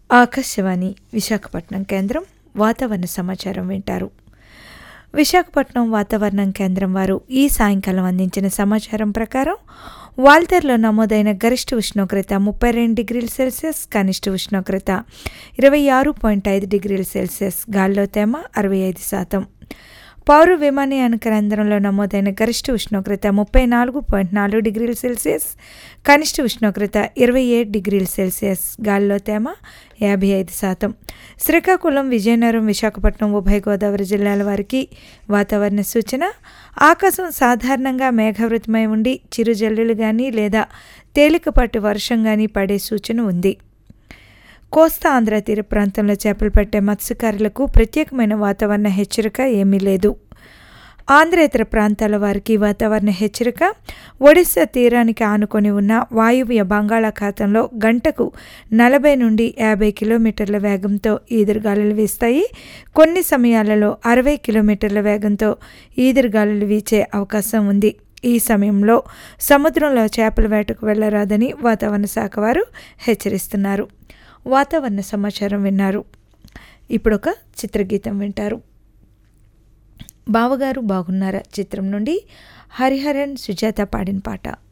ఆకాశవాణి విశాఖపట్నం కేంద్రం వాతావరణ సమాచారం వింటారు విశాఖపట్నం వాతావరణం కేంద్రం వారు ఈ సాయంకాలం అందించిన సమాచారం ప్రకారం వాల్తేర్లో నమోదైన గరిష్ట ఉష్ణోగ్రత ముప్పై రెండు డిగ్రీల సెల్సియస్ కనిష్ట ఉష్ణోగ్రత ఇరవై ఆరు పాయింట్ ఐదు డిగ్రీల సెల్సియస్ గాల్లో తేమ అరవై ఐదు శాతం పౌర విమానయాన కేంద్రంలో నమోదైన గరిష్ట ఉష్ణోగ్రత ముప్పై నాలుగు పాయింట్ నాలుగు డిగ్రీల సెల్సియస్ కనిష్ట ఉష్ణోగ్రత ఇరవై ఏడు డిగ్రీల సెల్సియస్ గాలిలో తేమ యాభై ఐదు శాతం శ్రీకాకుళం విజయనగరం విశాఖపట్నం ఉభయ గోదావరి జిల్లాల వారికి వాతావరణ సూచన ఆకాశం సాధారణంగా మేఘావృతమై ఉండి చిరుజల్లులు కానీ లేదా తేలికపాటి వర్షం కానీ పడే సూచన ఉంది కోస్తా ఆంధ్ర తీర ప్రాంతంలో చేపలు పట్టే మత్స్యకారులకు ప్రత్యేకమైన వాతావరణ హెచ్చరిక ఏమీ లేదు ఆంధ్రేతర ప్రాంతాల వారికి వాతావరణ హెచ్చరిక ఒడిశా తీరానికి ఆనుకొని ఉన్న వాయువ్య బంగాళాఖాతంలో గంటకు నలభై నుండి యాభై కిలోమీటర్ల వేగంతో ఈదురుగాలులు వీస్తాయి కొన్ని సమయాలలో అరవై కిలోమీటర్ల వేగంతో ఈదురుగాలులు వీచే అవకాశం ఉంది ఈ సమయంలో సముద్రంలో చేపల వేటకు వెళ్లరాదని వాతావరణ శాఖ వారు హెచ్చరిస్తున్నారు వాతావరణ సమాచారం విన్నారు ఇప్పుడు ఒక చిత్రగీతం వింటారు బావగారు బాగున్నారా చిత్రం నుండి హరిహరన్ సుజాత పాడిన పాట